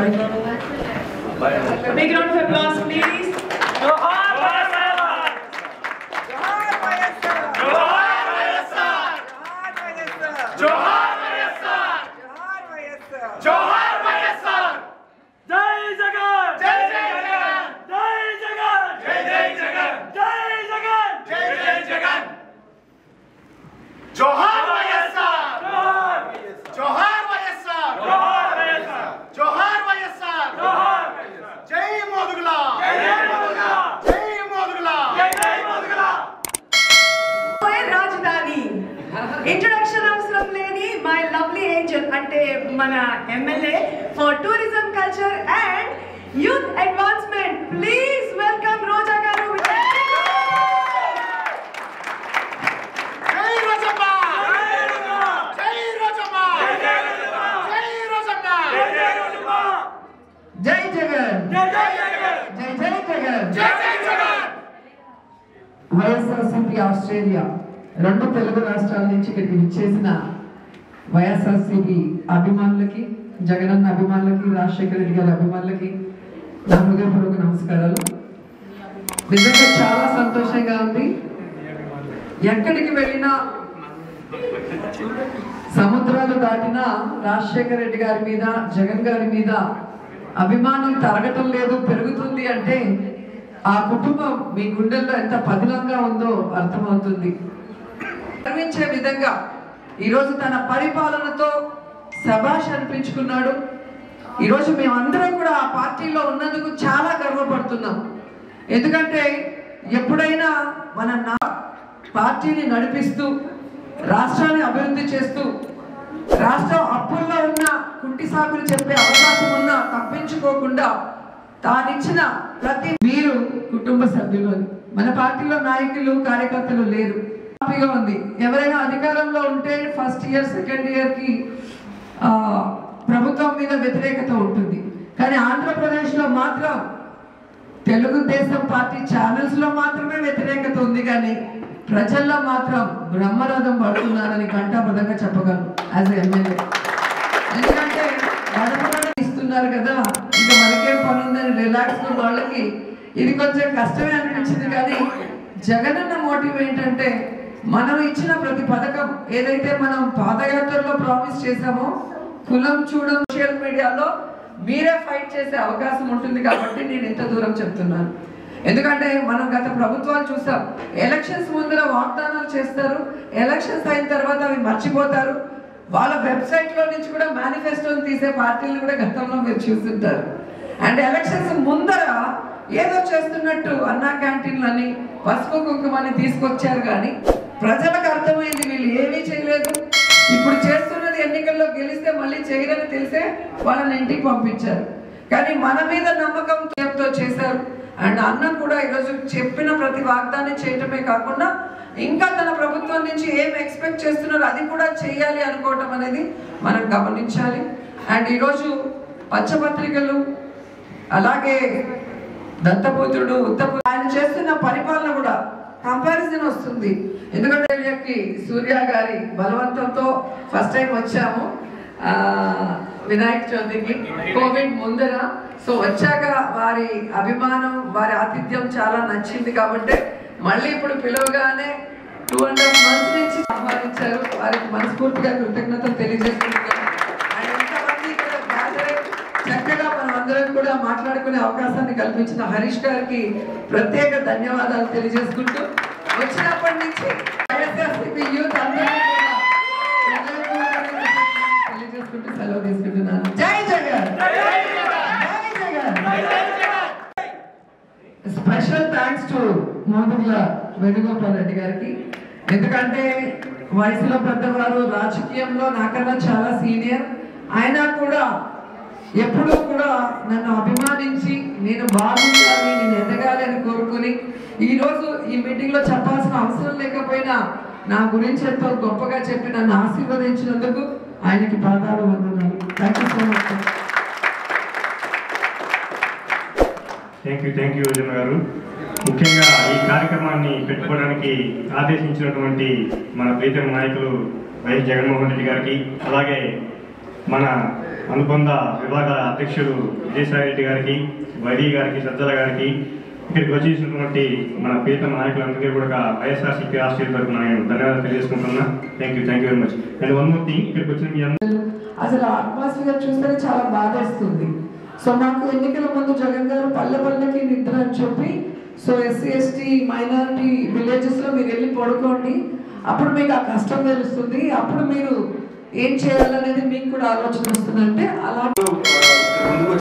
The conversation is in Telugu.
Sorry Big round of applause, please. జోహార్ వైఎస్ఆర్ జోహార్ వైఎస్ఆర్ జోహార్ వైఎస్ఆర్ జై మోదుగులా జై మోదుగులా పోయే రాజధాని ఇంట్రొడక్షన్ అవసరం లేని మై లవ్లీ ఏంజల్ అంటే మన MLA for tourism culture and youth advancement please welcome Roja గారు జై రోజమ్మ జై రోజమ్మ జై రోజమ్మ జై జగన్ జై జై జగన్ జై జై జగన్ వైఎస్ఆర్సీపీ ఆస్ట్రేలియా రెండు తెలుగు రాష్ట్రాల నుంచి ఇక్కడికి విచ్చేసిన వైఎస్ఆర్సీపీ అభిమానులకి జగనన్న అభిమానులకి రాజశేఖర రెడ్డి గారి అభిమానులకి నా హృదయపూర్వక నమస్కారాలు నిజంగా చాలా సంతోషంగా ఉంది ఎక్కడికి వెళ్ళినా సముద్రాలు దాటినా రాజశేఖర రెడ్డి గారి మీద జగన్ గారి మీద అభిమానం తరగటం లేదు పెరుగుతుంది అంటే ఆ కుటుంబం మీ గుండెల్లో ఎంత పదిలంగా ఉందో అర్థమవుతుంది గర్వించే విధంగా ఈరోజు తన పరిపాలనతో శబాష్ అనిపించుకున్నాడు ఈరోజు మేమందరం కూడా ఆ పార్టీలో ఉన్నందుకు చాలా గర్వపడుతున్నాం ఎందుకంటే ఎప్పుడైనా మన నా పార్టీని నడిపిస్తూ రాష్ట్రాన్ని అభివృద్ధి చేస్తూ రాష్ట్రం అప్పుల్లో ఉన్న కుంటి సాకులు చెప్పే అవకాశం ఉన్నా తప్పించుకోకుండా తానిచ్చిన ప్రతి మీరు కుటుంబ సభ్యులు అని. మన పార్టీలో నాయకులు కార్యకర్తలు లేరు హ్యాపీగా ఉంది ఎవరైనా అధికారంలో ఉంటే ఫస్ట్ ఇయర్ సెకండ్ ఇయర్ కి ఆ, ప్రభుత్వం మీద వ్యతిరేకత ఉంటుంది కానీ ఆంధ్రప్రదేశ్లో మాత్రం తెలుగుదేశం పార్టీ ఛానల్స్ లో మాత్రమే వ్యతిరేకత ఉంది కానీ ప్రజల్లో మాత్రం బ్రహ్మరథం పడుతున్నారని ఘంటాపదంగా చెప్పగలను యాజ్ ఎమ్మెల్యే ఎందుకంటే గడపగడ ఇస్తున్నారు కదా ఇక మనకేం పని ఉందని రిలాక్స్ వాళ్ళకి ఇది కొంచెం కష్టమే అనిపించింది కానీ జగనన్న మోటివ్ ఏంటంటే మనం ఇచ్చిన ప్రతి పథకం ఏదైతే మనం పాదయాత్రలో ప్రామిస్ చేశామో కులం చూడం సోషల్ మీడియాలో మీరే ఫైట్ చేసే అవకాశం ఉంటుంది కాబట్టి నేను ఇంత దూరం చెప్తున్నాను ఎందుకంటే మనం గత ప్రభుత్వాలు చూసాం ఎలక్షన్స్ ముందర వాగ్దానాలు చేస్తారు ఎలక్షన్స్ అయిన తర్వాత అవి మర్చిపోతారు వాళ్ళ వెబ్సైట్ లో నుంచి కూడా మేనిఫెస్టోని తీసే పార్టీలు కూడా గతంలో మీరు చూస్తుంటారు అండ్ ఎలక్షన్స్ ముందర ఏదో చేస్తున్నట్టు అన్నా క్యాంటీన్లని పసుపు కుంకుమని తీసుకొచ్చారు కానీ ప్రజలకు అర్థమైంది వీళ్ళు ఏమీ చేయలేదు ఇప్పుడు చేస్తున్నది ఎన్నికల్లో గెలిస్తే మళ్ళీ చేయరని తెలిసే వాళ్ళని ఇంటికి పంపించారు కానీ మన మీద నమ్మకం తో చేశారు అండ్ అన్న కూడా ఈరోజు చెప్పిన ప్రతి వాగ్దానం చేయటమే కాకుండా ఇంకా తన ప్రభుత్వం నుంచి ఏం ఎక్స్పెక్ట్ చేస్తున్నారో అది కూడా చేయాలి అనుకోవటం అనేది మనం గమనించాలి అండ్ ఈరోజు పచ్చపత్రికలు అలాగే దత్తపుత్రుడు ఉత్తపు ఆయన చేస్తున్న పరిపాలన కూడా కంపారిజన్ వస్తుంది ఎందుకంటే వీళ్ళకి సూర్య గారి బలవంతంతో ఫస్ట్ టైం వచ్చాము ఆ, వినాయక చవితికి కోవిడ్ ముందర సో వచ్చాక వారి అభిమానం వారి ఆతిథ్యం చాలా నచ్చింది కాబట్టి మళ్ళీ ఇప్పుడు పిలవగానే టూ అండ్ హాఫ్ మంత్స్ నుంచి ఆహ్వానించారు వారికి మనస్ఫూర్తిగా కృతజ్ఞతలు తెలియజేస్తున్నాను అండ్ ఇంతమంది ఇక్కడ gather అయ్యి చక్కగా మనం అందరం కూడా మాట్లాడుకునే అవకాశాన్ని కల్పించిన హరీష్ గారికి ప్రత్యేక ధన్యవాదాలు తెలియజేసుకుంటూ వచ్చినప్పటి నుంచి వైఎస్ఆర్సీపీ యూత్ అందరికీ కూడా హృదయపూర్వకంగా తెలియజేసుకుంటూ సెలవు తీసుకుంటున్నాను జై జగన్ జై Jagan special thanks to Modugula Venugopal Reddy గారికి ఎందుకంటే వయసులో పెద్దవారు రాజకీయంలో నాకన్నా చాలా సీనియర్ అయినా కూడా ఎప్పుడూ కూడా నన్ను అభిమానించి నేను బాగుండాలి నేను ఎదగాలి అని కోరుకుని ఈరోజు ఈ మీటింగ్లో చెప్పాల్సిన అవసరం లేకపోయినా నా గురించి ఎంతో గొప్పగా చెప్పి నన్ను ఆశీర్వదించినందుకు ఆయనకి పాదాలు వందనాలు thank you so much thank you thank you Yojana గారు ముఖ్యంగా ఈ కార్యక్రమాన్ని పెట్టుకోవడానికి ఆదేశించినటువంటి మన ప్రీతం నాయకులు వైఎస్ జగన్మోహన్ రెడ్డి గారికి అలాగే మన అనుబంధ విభాగాల అధ్యక్షులు విజయసాయి రెడ్డి గారికి వైడి గారికి సజ్జల గారికి ఇక్కడికి వచ్చేసినటువంటి మన ప్రీతమ నాయకులందరికీ కూడా వైఎస్ఆర్సీపీ రాష్ట్రీయ తరఫున నేను ధన్యవాదాలు తెలియజేసుకుంటున్నా thank you thank you very much and one more thing ఇక్కడికి వచ్చిన మీ అందరూ అసలు అట్మాస్ఫియర్ చూస్తేనే చాలా బాధేస్తుంది సో మాకు ఎన్నికల ముందు జగన్ గారు పల్లె పల్లెకి నిద్ర అని చెప్పి so SC ST minority villages లో మీరు వెళ్ళి పడుకోండి అప్పుడు మీకు ఆ కష్టం తెలుస్తుంది అప్పుడు మీరు ఏం చేయాలనేది మీకు కూడా ఆలోచన వస్తుందంటే అలా ముందుకు